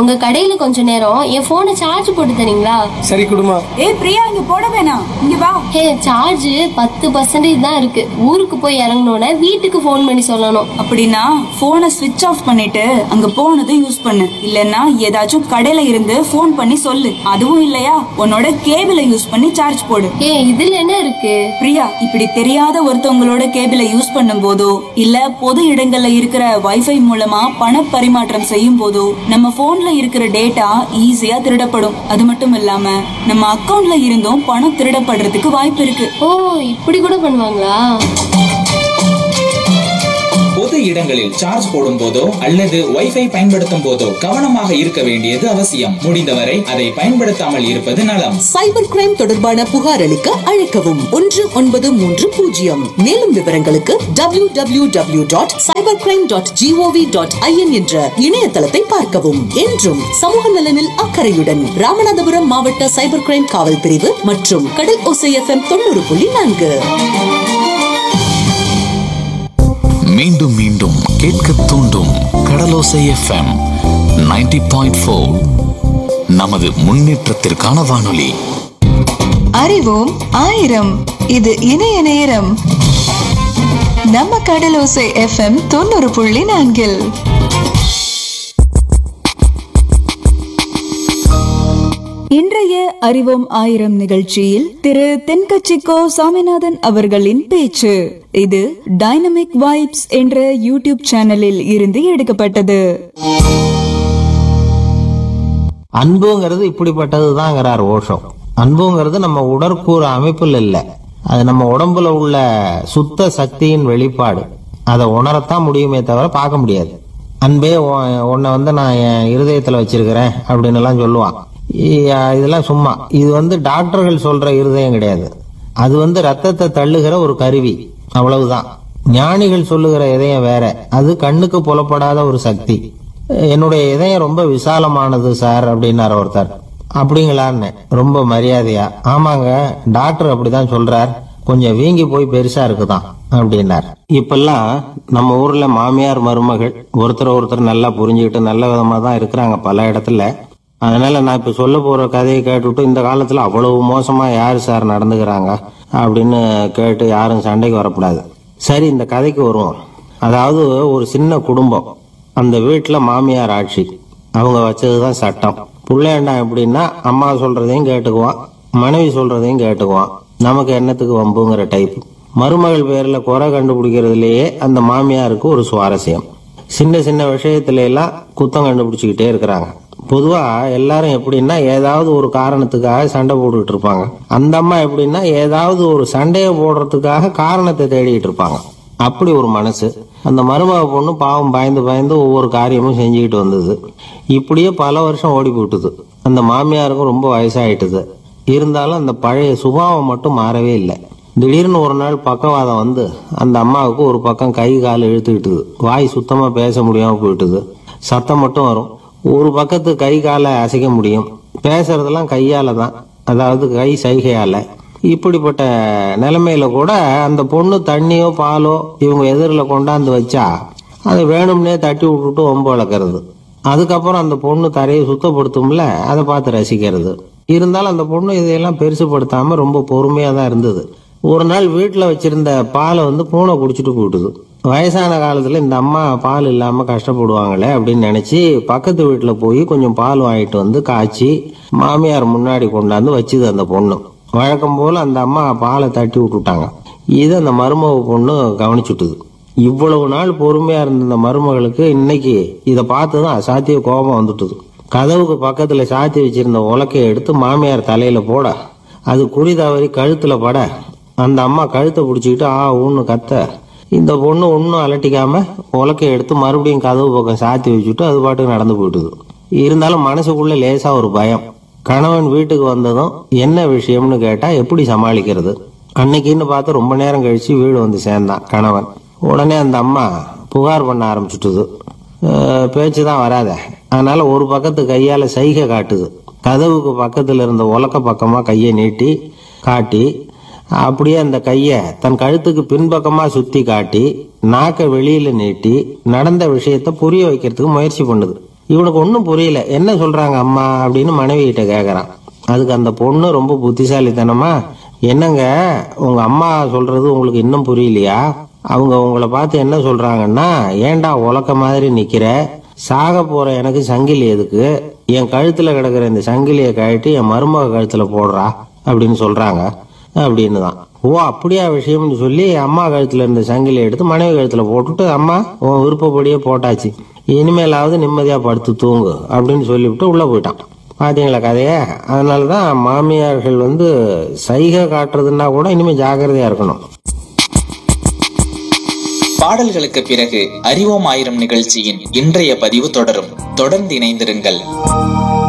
உங்க கடையில கொஞ்ச நேரம் என் போனை சார்ஜ் போட்டு தரீங்களா சரி குடுமா ஏய் பிரியா இங்க போட வேணாம் இங்க வா ஹே சார்ஜ் பத்து பர்சன்டேஜ் தான் இருக்கு ஊருக்கு போய் இறங்கினோட வீட்டுக்கு ஃபோன் பண்ணி சொல்லணும் அப்படின்னா போனை ஸ்விட்ச் ஆஃப் பண்ணிட்டு அங்க போனதும் யூஸ் பண்ணு இல்லனா ஏதாச்சும் கடையில இருந்து ஃபோன் பண்ணி சொல்லு அதுவும் இல்லையா உன்னோட கேபிளை யூஸ் பண்ணி சார்ஜ் போடு ஏ இதுல என்ன இருக்கு பிரியா இப்படி தெரியாத ஒருத்தவங்களோட கேபிளை யூஸ் பண்ணும் போதோ இல்ல பொது இடங்கள்ல இருக்கிற வைஃபை மூலமா பண பரிமாற்றம் செய்யும் போதோ நம்ம போன்ல இருக்கிற டேட்டா ஈஸியா திருடப்படும் அது மட்டும் இல்லாம நம்ம அக்கவுண்ட்ல இருந்தும் பணம் திருடப்படுறதுக்கு வாய்ப்பு இருக்கு ஓ இப்படி கூட பண்ணுவாங்களா பொது இடங்களில் சார்ஜ் போடும் போதோ அல்லது வைஃபை பயன்படுத்தும் போதோ கவனமாக இருக்க வேண்டியது அவசியம் முடிந்தவரை அதை பயன்படுத்தாமல் இருப்பது நலம் சைபர் கிரைம் தொடர்பான புகார் அளிக்க அழைக்கவும் ஒன்று ஒன்பது மூன்று பூஜ்ஜியம் மேலும் விவரங்களுக்கு W W W dot cyber crime dot GOV dot IN என்ற இணையதளத்தை பார்க்கவும் என்றும் சமூக நலனில் அக்கறையுடன் ராமநாதபுரம் மாவட்ட சைபர் கிரைம் காவல் பிரிவு மற்றும் கடல் ஓசை எஃப்எம் தொண்ணூறு புள்ளி நான்கு மீண்டும் மீண்டும் கேட்க தூண்டும் கடலோசை எஃப்எம் 90.4 பாயிண்ட் நமது முன்னேற்றத்திற்கான வானொலி அறிவோம் ஆயிரம் இது இணைய நேரம் நம்ம கடலோசை எஃப்எம் தொண்ணூறு புள்ளி நான்கில் இன்றைய அறிவோம் ஆயிரம் நிகழ்ச்சியில் திரு தென்கட்சிக்கோ சாமிநாதன் அவர்களின் பேச்சு இது டைனமிக் வைப்ஸ் என்ற யூடியூப் சேனலில் இருந்து எடுக்கப்பட்டது அன்புங்கிறது இப்படிப்பட்டது தாங்கிறார் ஓஷோ அன்புங்கிறது நம்ம உடற்கூறு அமைப்பில் இல்லை அது நம்ம உடம்புல உள்ள சுத்த சக்தியின் வெளிப்பாடு அதை உணரத்தான் முடியுமே தவிர பார்க்க முடியாது அன்பே உன்- உன்னை வந்து நான் என் இருதயத்தில் வச்சிருக்கிறேன் அப்படின்னு எல்லாம் சொல்லுவான் இ- இதெல்லாம் சும்மா இது வந்து டாக்டர்கள் சொல்ற இருதயம் கிடையாது அது வந்து ரத்தத்தை தள்ளுகிற ஒரு கருவி அவ்வளவுதான் ஞானிகள் சொல்லுகிற இதயம் வேற அது கண்ணுக்கு புலப்படாத ஒரு சக்தி என்னுடைய இதயம் ரொம்ப விசாலமானது சார் அப்படின்னாரு ஒருத்தர் அப்படிங்களான்னு ரொம்ப மரியாதையா ஆமாங்க டாக்டர் அப்படிதான் சொல்றார் கொஞ்சம் வீங்கி போய் பெருசா இருக்குதான் அப்படின்னார் இப்பெல்லாம் நம்ம ஊர்ல மாமியார் மருமகள் ஒருத்தர் ஒருத்தர் நல்லா புரிஞ்சுக்கிட்டு நல்ல விதமா தான் இருக்கிறாங்க பல இடத்துல அதனால நான் இப்ப சொல்ல போற கதையை கேட்டுவிட்டு இந்த காலத்துல அவ்வளவு மோசமா யாரு சார் நடந்துக்கிறாங்க அப்படின்னு கேட்டு யாரும் சண்டைக்கு வரக்கூடாது சரி இந்த கதைக்கு வருவோம் அதாவது ஒரு சின்ன குடும்பம் அந்த வீட்டுல மாமியார் ஆட்சி அவங்க வச்சதுதான் சட்டம் புள்ளையண்டா எப்படின்னா அம்மா சொல்றதையும் கேட்டுக்குவான் மனைவி சொல்றதையும் கேட்டுக்குவான் நமக்கு என்னத்துக்கு வம்புங்கிற டைப் மருமகள் பேர்ல குறை கண்டுபிடிக்கிறதுலயே அந்த மாமியாருக்கு ஒரு சுவாரஸ்யம் சின்ன சின்ன விஷயத்துல எல்லாம் குத்தம் கண்டுபிடிச்சுக்கிட்டே இருக்கிறாங்க பொதுவா எல்லாரும் எப்படின்னா ஏதாவது ஒரு காரணத்துக்காக சண்டை போட்டுக்கிட்டு இருப்பாங்க அந்த அம்மா எப்படின்னா ஏதாவது ஒரு சண்டையை போடுறதுக்காக காரணத்தை தேடிட்டு இருப்பாங்க அப்படி ஒரு மனசு அந்த மருமக பொண்ணு பாவம் பயந்து பயந்து ஒவ்வொரு காரியமும் செஞ்சுக்கிட்டு வந்தது இப்படியே பல வருஷம் ஓடி போட்டுது அந்த மாமியாருக்கும் ரொம்ப வயசாயிட்டுது இருந்தாலும் அந்த பழைய சுபாவம் மட்டும் மாறவே இல்லை திடீர்னு ஒரு நாள் பக்கவாதம் வந்து அந்த அம்மாவுக்கு ஒரு பக்கம் கை கால் இழுத்துக்கிட்டுது வாய் சுத்தமா பேச முடியாம போயிட்டுது சத்தம் மட்டும் வரும் ஒரு பக்கத்து கை காலை அசைக்க முடியும் பேசுறதெல்லாம் கையால தான் அதாவது கை சைகையால இப்படிப்பட்ட நிலைமையில கூட அந்த பொண்ணு தண்ணியோ பாலோ இவங்க எதிரில் கொண்டாந்து வச்சா அதை வேணும்னே தட்டி விட்டுட்டு ஒம்பு வளர்க்கறது அதுக்கப்புறம் அந்த பொண்ணு தரையை சுத்தப்படுத்தும்ல அதை பார்த்து ரசிக்கிறது இருந்தாலும் அந்த பொண்ணு இதையெல்லாம் பெருசுப்படுத்தாம ரொம்ப பொறுமையா தான் இருந்தது ஒரு நாள் வீட்டில் வச்சிருந்த பாலை வந்து பூனை குடிச்சிட்டு போயிட்டுது வயசான காலத்துல இந்த அம்மா பால் இல்லாம கஷ்டப்படுவாங்களே அப்படின்னு நினைச்சு பக்கத்து வீட்டுல போய் கொஞ்சம் பால் வாங்கிட்டு வந்து காய்ச்சி மாமியார் முன்னாடி கொண்டாந்து வச்சுது அந்த பொண்ணு வழக்கம் போல அந்த அம்மா பாலை தட்டி விட்டுட்டாங்க இதை அந்த மருமக பொண்ணு கவனிச்சுட்டுது இவ்வளவு நாள் பொறுமையா இருந்த இந்த மருமகளுக்கு இன்னைக்கு இதை பார்த்து தான் அசாத்திய கோபம் வந்துட்டுது கதவுக்கு பக்கத்துல சாத்தி வச்சிருந்த உலக்கையை எடுத்து மாமியார் தலையில போட அது குறி தவறி கழுத்துல பட அந்த அம்மா கழுத்தை பிடிச்சிக்கிட்டு ஆ ஊன்னு கத்த இந்த பொண்ணு ஒன்றும் அலட்டிக்காம உலக்கையை எடுத்து மறுபடியும் கதவு பக்கம் சாத்தி வச்சுட்டு அது பாட்டுக்கு நடந்து போயிட்டுது இருந்தாலும் மனசுக்குள்ள லேசா ஒரு பயம் கணவன் வீட்டுக்கு வந்ததும் என்ன விஷயம்னு கேட்டா எப்படி சமாளிக்கிறது அன்னைக்குன்னு பார்த்து ரொம்ப நேரம் கழிச்சு வீடு வந்து சேர்ந்தான் கணவன் உடனே அந்த அம்மா புகார் பண்ண ஆரம்பிச்சுட்டுது பேச்சு தான் வராத அதனால ஒரு பக்கத்து கையால சைகை காட்டுது கதவுக்கு பக்கத்துல இருந்த உலக்க பக்கமா கையை நீட்டி காட்டி அப்படியே அந்த கையை தன் கழுத்துக்கு பின்பக்கமா சுத்தி காட்டி நாக்க வெளியில நீட்டி நடந்த விஷயத்த புரிய வைக்கிறதுக்கு முயற்சி பண்ணுது இவனுக்கு ஒன்றும் புரியல என்ன சொல்றாங்க அம்மா அப்படின்னு மனைவி கிட்ட கேட்கறான் அதுக்கு அந்த பொண்ணு ரொம்ப புத்திசாலித்தனமா என்னங்க உங்க அம்மா சொல்றது உங்களுக்கு இன்னும் புரியலையா அவங்க உங்களை பார்த்து என்ன சொல்றாங்கன்னா ஏன்டா உலக்க மாதிரி நிக்கிற சாக போற எனக்கு சங்கிலி எதுக்கு என் கழுத்துல கிடக்குற இந்த சங்கிலியை கழட்டி என் மருமக கழுத்துல போடுறா அப்படின்னு சொல்றாங்க அப்படின்னு தான் ஓ அப்படியா விஷயம்னு சொல்லி அம்மா கழுத்துல இருந்த சங்கிலியை எடுத்து மனைவி கழுத்துல போட்டுட்டு அம்மா உன் விருப்பப்படியே போட்டாச்சு இனிமேலாவது நிம்மதியா படுத்து தூங்கு அப்படின்னு சொல்லிவிட்டு உள்ள போயிட்டான் பாத்தீங்களா கதைய அதனால தான் மாமியார்கள் வந்து சைகை காட்டுறதுன்னா கூட இனிமே ஜாக்கிரதையா இருக்கணும் பாடல்களுக்கு பிறகு அறிவோம் ஆயிரம் நிகழ்ச்சியின் இன்றைய பதிவு தொடரும் தொடர்ந்து இணைந்திருங்கள்